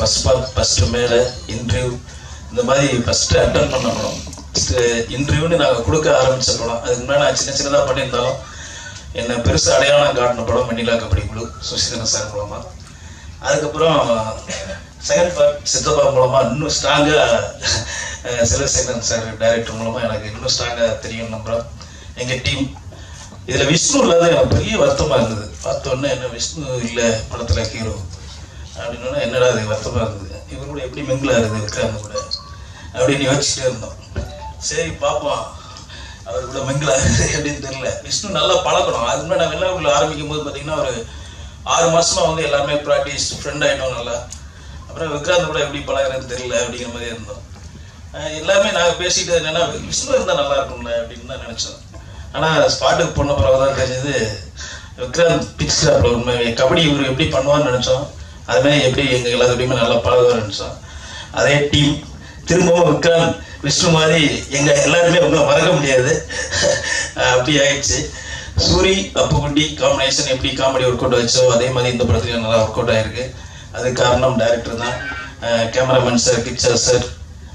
first part first மேலே interview இந்த மாதிரி ஃபஸ்ட்டு அட்டன் பண்ண படம் ஃபஸ்ட்டு இன்டர்வியூன்னு நாங்கள் கொடுக்க ஆரம்பித்த படம் அதுக்கு முன்னாடி நான் சின்ன சின்னதாக பண்ணியிருந்தாலும் என்னை பெருசாக அடையாளம் காட்டின படம் வெண்ணிலா கபடி குழு சுசீதரன் சார் மூலமாக அதுக்கப்புறம் செகண்ட் பார்ட் சித்தப்பா மூலமாக இன்னும் ஸ்ட்ராங்காக செல்வசேகரன் சார் டைரக்டர் மூலமாக எனக்கு இன்னும் ஸ்ட்ராங்காக தெரியும் நம்புகிறோம் எங்கள் டீம் இதில் விஷ்ணு இல்லாத எனக்கு பெரிய வருத்தமாக இருந்தது பார்த்தோன்னே என்ன விஷ்ணு இல்லை படத்தில் ஹீரோ அப்படின்னா என்னடா அது வருத்தமாக இருந்தது இவர் கூட எப்படி மிங்கில் ஆகுது விக்ராந்த் கூட அப்படின்னு யோசிச்சுட்டே இருந்தோம் சரி பார்ப்போம் அவர் கூட மிங்கில் ஆகுது அப்படின்னு தெரியல விஷ்ணு நல்லா பழக்கணும் அது முன்னாடி நான் வெள்ளாக்குள்ள ஆரம்பிக்கும் போது பார்த்தீங்கன்னா ஒரு ஆறு மாசமா வந்து எல்லாமே ப்ராக்டிஸ் ஃப்ரெண்ட் ஆகிட்டோம் நல்லா அப்புறம் விக்ராந்த் கூட எப்படி பழகிறதுன்னு தெரியல அப்படிங்கிற மாதிரி இருந்தோம் அஹ் எல்லாமே நாங்கள் பேசிட்டு என்னன்னா விஷ்ணு இருந்தால் நல்லா இருக்கும்ல அப்படின்னு தான் நினச்சோம் ஆனால் ஸ்பாட்டுக்கு போன பிறகு தான் தெரிஞ்சது விக்ராந்த் பிச் கிராப்பில் உண்மை கபடி இவர் எப்படி பண்ணுவான்னு நினச்சோம் அதுமாதிரி எப்படி எங்கள் எல்லாத்துடையுமே நல்லா பழகுவார் நினச்சோம் அதே டீம் திரும்பவும் விக்ராந்த் விஷ்ணு மாதிரி எங்கள் எல்லாருமே ரொம்ப மறக்க முடியாது அப்படி ஆயிடுச்சு சூரி அப்புக்குட்டி காம்பினேஷன் எப்படி காமெடி ஒர்க் அவுட் ஆச்சோ அதே மாதிரி இந்த படத்துலையும் நல்லா ஒர்க் அவுட் ஆயிருக்கு அது காரணம் டைரக்டர் தான் கேமராமேன் சார் கிச்சர் சார்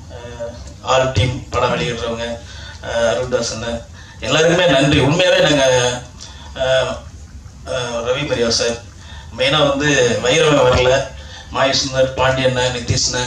ஆல் டீம் படம் வெளியிடுறவங்க அஹ் அருள்தாசன் எல்லாருக்குமே நன்றி உண்மையாகவே நாங்கள் ரவி மரியா சார் மெயினாக வந்து வைரவன் வரல மாய் சுந்தர் பாண்டியண்ண நிதிஷ்ண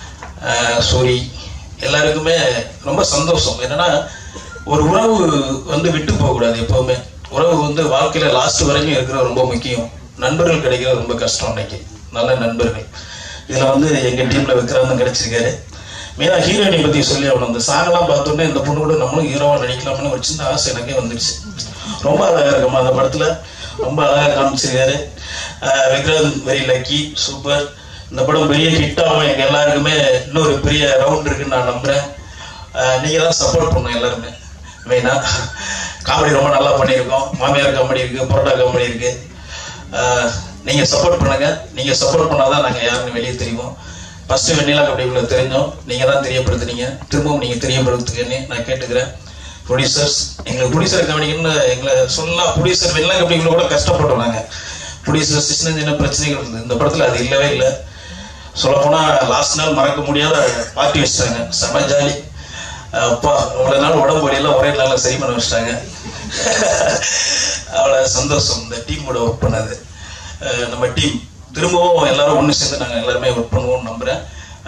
சூரி எல்லாருக்குமே ரொம்ப சந்தோஷம் என்னன்னா ஒரு உறவு வந்து விட்டு போகக்கூடாது எப்போவுமே உறவு வந்து வாழ்க்கையில் லாஸ்ட் வரைக்கும் இருக்கிறது ரொம்ப முக்கியம் நண்பர்கள் கிடைக்கிறது ரொம்ப கஷ்டம் இன்னைக்கு நல்ல நண்பர்கள் இதில் வந்து எங்கள் டீமில் விக்ராந்தும் கிடைச்சிருக்காரு மெயினாக ஹீரோயினை பற்றி சொல்லி அவன் அந்த சாங்கெல்லாம் பார்த்தோன்னே இந்த பொண்ணு கூட நம்மளும் ஹீரோவாக நடிக்கலாம்னு ஒரு சின்ன ஆசை எனக்கே வந்துடுச்சு ரொம்ப அழகாக இருக்குமா அந்த படத்தில் ரொம்ப அழகாக காமிச்சிருக்காரு அஹ் விக்ராந்த் வெரி லக்கி சூப்பர் இந்த படம் பெரிய ஹிட் ஆகும் எங்கள் எல்லாருக்குமே இன்னொரு பெரிய ரவுண்ட் இருக்குன்னு நான் நம்புகிறேன் நீங்கள் தான் சப்போர்ட் பண்ணணும் எல்லாருமே மெயினாக காமெடி ரொம்ப நல்லா பண்ணியிருக்கோம் மாமியார் காமெடி இருக்குது பரோட்டா காமெடி இருக்குது நீங்கள் சப்போர்ட் பண்ணுங்க நீங்கள் சப்போர்ட் பண்ணாதான் நாங்கள் யாருன்னு வெளியே தெரியும் ஃபர்ஸ்ட் வெண்ணிலா கபடிக்குள்ள தெரிஞ்சோம் நீங்கள் தான் தெரியப்படுத்துனீங்க திரும்பவும் நீங்கள் தெரியப்படுத்துங்கன்னு நான் கேட்டுக்கிறேன் ப்ரொடியூசர்ஸ் எங்களுக்கு ப்ரொடியூசர் கவனிக்கணும்னு எங்களை சொல்லலாம் ப்ரொடியூசர் வெண்ணிலா கபடிக்குள்ள கூட கஷ்டப்பட்டோம் நாங்கள் ப்ரொடியூசர் சின்ன சின்ன பிரச்சனைகள் இருந்தது இந்த படத்தில் அது இல்லவே இல்லை சொல்லப்போனால் லாஸ்ட் நாள் மறக்க முடியாத பார்ட்டி வச்சிட்டாங்க செம ஜாலி அப்பா அவ்வளோ நாள் உடம்பு வலியெல்லாம் ஒரே நாளில் சரி பண்ண வச்சிட்டாங்க அவ்வளோ சந்தோஷம் இந்த டீமோட ஒர்க் பண்ணது அஹ் நம்ம டீம் திரும்பவும் எல்லாரும் ஒன்று சேர்ந்து நாங்கள் எல்லாருமே ஒர்க் பண்ணுவோம்னு நம்புகிறேன்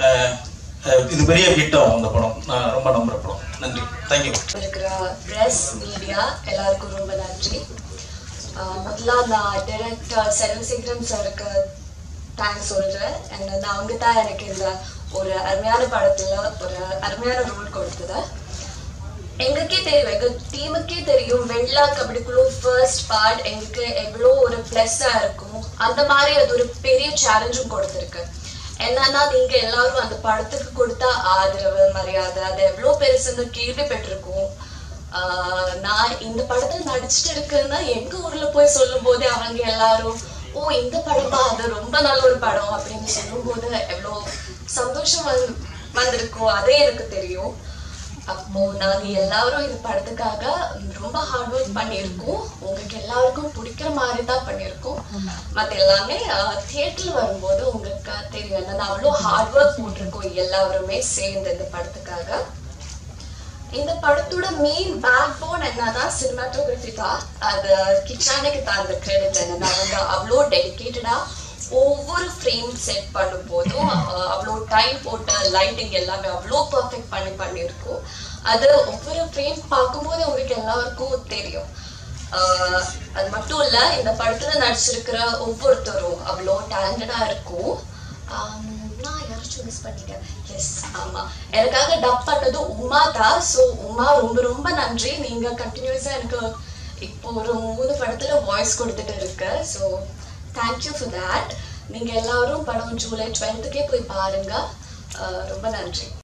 இது பெரிய ஹிட் ஆகும் அந்த படம் நான் ரொம்ப நம்புகிற படம் நன்றி தேங்க்யூ இருக்கிற ப்ரெஸ் மீடியா எல்லாருக்கும் ரொம்ப நன்றி ஆஹ் முதல்ல நான் டைரக்டர் செல்வசேகரன் சாருக்கு தேங்க்ஸ் சொல்கிறேன் அண்ட் வந்து அவங்க தான் எனக்கு இந்த ஒரு அருமையான படத்தில் ஒரு அருமையான ரோல் கொடுத்தது எங்களுக்கே தெரியும் எங்க டீமுக்கே தெரியும் வெள்ளா கபடிக்குள்ள ஃபர்ஸ்ட் பார்ட் எங்களுக்கு எவ்வளோ ஒரு ப்ளஸ்ஸாக இருக்கும் அந்த மாதிரி அது ஒரு பெரிய சேலஞ்சும் கொடுத்துருக்கு என்னன்னா நீங்க எல்லாரும் அந்த படத்துக்கு கொடுத்த ஆதரவு மரியாதை அது எவ்வளோ பெருசுன்னு கேள்விப்பட்டிருக்கோம் ஆஹ் நான் இந்த படத்துல நடிச்சிட்டு இருக்கேன்னா எங்க ஊர்ல போய் சொல்லும் போது அவங்க எல்லாரும் ஓ இந்த படமா அது ரொம்ப நல்ல ஒரு படம் அப்படின்னு சொல்லும்போது எவ்வளோ சந்தோஷம் வந்து வந்திருக்கும் அதே எனக்கு தெரியும் அப்போ நாங்க எல்லாரும் இந்த படத்துக்காக ரொம்ப ஹார்ட் ஒர்க் பண்ணியிருக்கோம் உங்களுக்கு எல்லாருக்கும் பிடிக்கிற மாதிரி தான் பண்ணியிருக்கோம் மத்த எல்லாமே தியேட்டர்ல வரும்போது உங்களுக்கு தெரியும் என்னன்னா அவ்வளோ ஹார்ட் ஒர்க் போட்டிருக்கோம் எல்லாருமே சேர்ந்து இந்த படத்துக்காக இந்த படத்தோட மெயின் பேக் போன் என்னன்னா சினிமாட்டோகிராஃபி தான் அது கிச்சானுக்கு தான் அந்த கிரெடிட் என்னன்னா அவங்க அவ்வளோ டெடிக்கேட்டடா ஒவ்வொரு ஃப்ரேம் செட் பண்ணும் போதும் அஹ், அவ்வளோ டைம் போட்டு லைட்டிங் எல்லாமே அவ்வளோ பர்ஃபெக்ட் பண்ணி பண்ணியிருக்கோம் அது ஒவ்வொரு ஃப்ரேம் பார்க்கும்போது உங்களுக்கு எல்லாருக்கும் தெரியும் ஆஹ், அது மட்டும் இல்ல இந்த படத்துல நடிச்சிருக்கிற ஒவ்வொருத்தரும் அவ்வளோ டேலண்டடா இருக்கும் ஆம், நான் யாராச்சும் மிஸ் பண்ணிட்டேன் எஸ் ஆமா எனக்காக டப் பண்ணது உமா தான் ஸோ உமா ரொம்ப ரொம்ப நன்றி நீங்க கண்டினியூஸா எனக்கு இப்போ ஒரு மூணு படத்துல வாய்ஸ் கொடுத்துட்டு இருக்க ஸோ தேங்க்யூ ஃபார் தேட் நீங்க எல்லாரும் படம் ஜூலை டுவெல்த்துக்கே போய் பாருங்க ஆஹ் ரொம்ப நன்றி